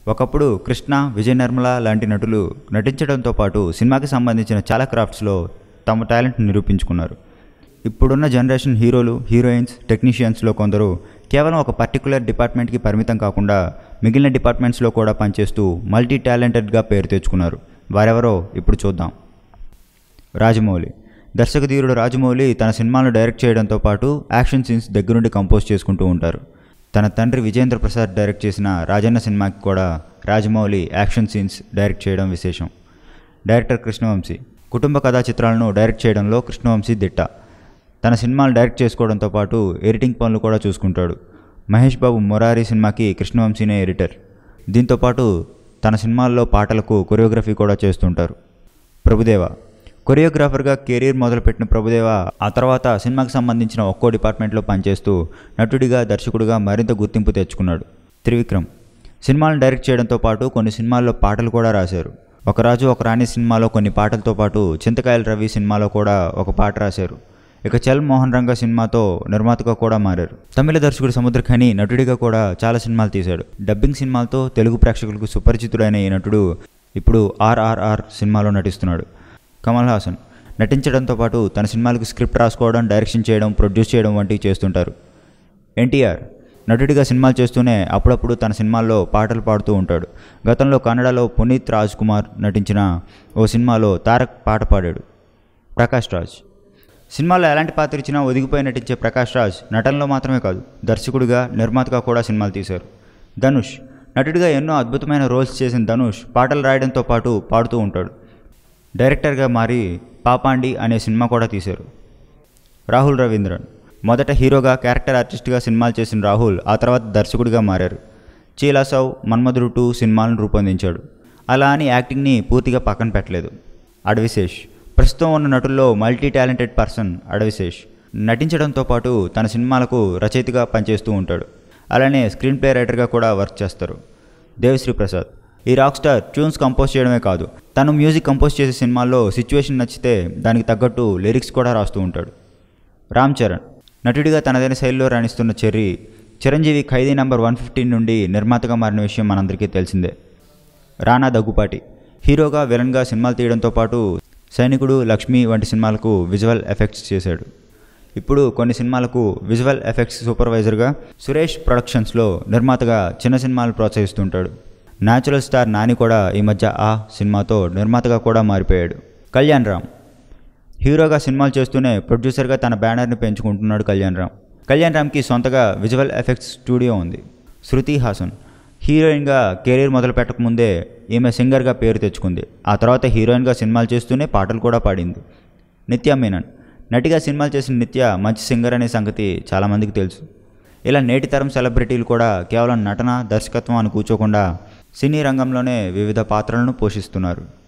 ఒకప్పుడు కృష్ణ విజయ్ నిర్మల లాంటి నటులు నటించడంతో పాటు సినిమాకి సంబంధించిన చాలా క్రాఫ్ట్స్లో తమ టాలెంట్ నిరూపించుకున్నారు ఇప్పుడున్న జనరేషన్ హీరోలు హీరోయిన్స్ టెక్నీషియన్స్లో కొందరు కేవలం ఒక పర్టికులర్ డిపార్ట్మెంట్కి పరిమితం కాకుండా మిగిలిన డిపార్ట్మెంట్స్లో కూడా పనిచేస్తూ మల్టీ టాలెంటెడ్గా పేరు తెచ్చుకున్నారు వారెవరో ఇప్పుడు చూద్దాం రాజమౌళి దర్శకధీరుడు రాజమౌళి తన సినిమాలను డైరెక్ట్ చేయడంతో పాటు యాక్షన్ సీన్స్ దగ్గరుండి కంపోజ్ చేసుకుంటూ ఉంటారు తన తండ్రి విజేంద్ర ప్రసాద్ డైరెక్ట్ చేసిన రాజన్న సినిమాకి కూడా రాజమౌళి యాక్షన్ సీన్స్ డైరెక్ట్ చేయడం విశేషం డైరెక్టర్ కృష్ణవంశీ కుటుంబ కథా చిత్రాలను డైరెక్ట్ చేయడంలో కృష్ణవంశీ దిట్ట తన సినిమాలు డైరెక్ట్ చేసుకోవడంతో పాటు ఎడిటింగ్ పనులు కూడా చూసుకుంటాడు మహేష్ బాబు మొరారి సినిమాకి కృష్ణవంశీనే ఎడిటర్ దీంతోపాటు తన సినిమాల్లో పాటలకు కొరియోగ్రఫీ కూడా చేస్తుంటారు ప్రభుదేవ కొరియోగ్రాఫర్గా కెరీర్ మొదలుపెట్టిన ప్రభుదేవ ఆ తర్వాత సినిమాకి సంబంధించిన ఒక్కో డిపార్ట్మెంట్లో పనిచేస్తూ నటుడిగా దర్శకుడిగా మరింత గుర్తింపు తెచ్చుకున్నాడు త్రివిక్రమ్ సినిమాలను డైరెక్ట్ చేయడంతో పాటు కొన్ని సినిమాల్లో పాటలు కూడా రాశారు ఒక రాజు ఒక రాణి సినిమాలో కొన్ని పాటలతో పాటు చింతకాయల రవి సినిమాలో కూడా ఒక పాట రాశారు ఇక చల్ మోహన్ రంగ సినిమాతో నిర్మాతగా కూడా మారారు తమిళ దర్శకుడు సముద్రఖని నటుడిగా కూడా చాలా సినిమాలు తీశాడు డబ్బింగ్ సినిమాలతో తెలుగు ప్రేక్షకులకు సుపరిచితుడైన ఈ నటుడు ఇప్పుడు ఆర్ఆర్ఆర్ సినిమాలో నటిస్తున్నాడు కమల్ హాసన్ నటించడంతో పాటు తన సినిమాలకు స్క్రిప్ట్ రాసుకోవడం డైరెక్షన్ చేయడం ప్రొడ్యూస్ చేయడం వంటివి చేస్తుంటారు ఎన్టీఆర్ నటుడిగా సినిమాలు చేస్తూనే అప్పుడప్పుడు తన సినిమాల్లో పాటలు పాడుతూ ఉంటాడు గతంలో కన్నడలో పునీత్ రాజ్ కుమార్ నటించిన ఓ సినిమాలో తారక్ పాట పాడాడు ప్రకాష్ రాజ్ సినిమాలో ఎలాంటి పాత్ర ఇచ్చినా ఒదిగిపోయి నటించే ప్రకాష్ రాజ్ నటనలో మాత్రమే కాదు దర్శకుడిగా నిర్మాతగా కూడా సినిమాలు తీశారు ధనుష్ నటుడిగా ఎన్నో అద్భుతమైన రోల్స్ చేసిన ధనుష్ పాటలు రాయడంతో పాటు పాడుతూ ఉంటాడు డైరెక్టర్గా మారి పాపాండి అనే సినిమా కూడా తీశారు రాహుల్ రవీంద్రన్ మొదట హీరోగా క్యారెక్టర్ ఆర్టిస్ట్గా సినిమాలు చేసిన రాహుల్ ఆ తర్వాత దర్శకుడిగా మారారు చీలాసౌ మన్మధుడు టూ సినిమాలను రూపొందించాడు అలా అని యాక్టింగ్ని పూర్తిగా పక్కన పెట్టలేదు అడవిశేష్ ప్రస్తుతం ఉన్న నటుల్లో మల్టీ టాలెంటెడ్ పర్సన్ అడవిశేష్ నటించడంతో పాటు తన సినిమాలకు రచయితగా పనిచేస్తూ ఉంటాడు అలానే స్క్రీన్ ప్లే రైటర్గా కూడా వర్క్ చేస్తారు దేవిశ్రీ ప్రసాద్ ఈ రాక్ స్టార్ ట్యూన్స్ కంపోజ్ చేయడమే కాదు తను మ్యూజిక్ కంపోజ్ చేసే సినిమాల్లో సిచ్యువేషన్ నచ్చితే దానికి తగ్గట్టు లిరిక్స్ కూడా రాస్తూ ఉంటాడు రామ్ చరణ్ నటుడిగా తనదైన శైలిలో రాణిస్తున్న Cherry Chiranjeevi Khaidi number one fifteen నుండి నిర్మాతగా మారిన విషయం మనందరికీ తెలిసిందే రానా దగ్గుపాటి హీరోగా విలన్గా సినిమాలు తీయడంతో పాటు సైనికుడు లక్ష్మి వంటి సినిమాలకు విజువల్ ఎఫెక్ట్స్ చేశాడు ఇప్పుడు కొన్ని సినిమాలకు విజువల్ ఎఫెక్ట్స్ సూపర్వైజర్గా సురేష్ ప్రొడక్షన్స్లో నిర్మాతగా చిన్న సినిమాలు ప్రోత్సహిస్తుంటాడు న్యాచురల్ స్టార్ నాని కూడా ఈ మధ్య ఆ సినిమాతో నిర్మాతగా కూడా మారిపోయాడు కళ్యాణ్ రామ్ హీరోగా సినిమాలు చేస్తూనే ప్రొడ్యూసర్గా తన బ్యానర్ని పెంచుకుంటున్నాడు కళ్యాణ్ రామ్ కళ్యాణ్ రామ్కి సొంతగా విజువల్ ఎఫెక్ట్స్ స్టూడియో ఉంది శృతి హాసన్ హీరోయిన్గా కెరీర్ మొదలు పెట్టకముందే ఈమె సింగర్గా పేరు తెచ్చుకుంది ఆ తర్వాత హీరోయిన్గా సినిమాలు చేస్తూనే పాటలు కూడా పాడింది నిత్య మీనన్ నటిగా సినిమాలు చేసిన నిత్య మంచి సింగర్ అనే సంగతి చాలామందికి తెలుసు ఇలా నేటి తరం సెలబ్రిటీలు కూడా కేవలం నటన దర్శకత్వం అని కూర్చోకుండా సినీ రంగంలోనే వివిధ పాత్రలను పోషిస్తున్నారు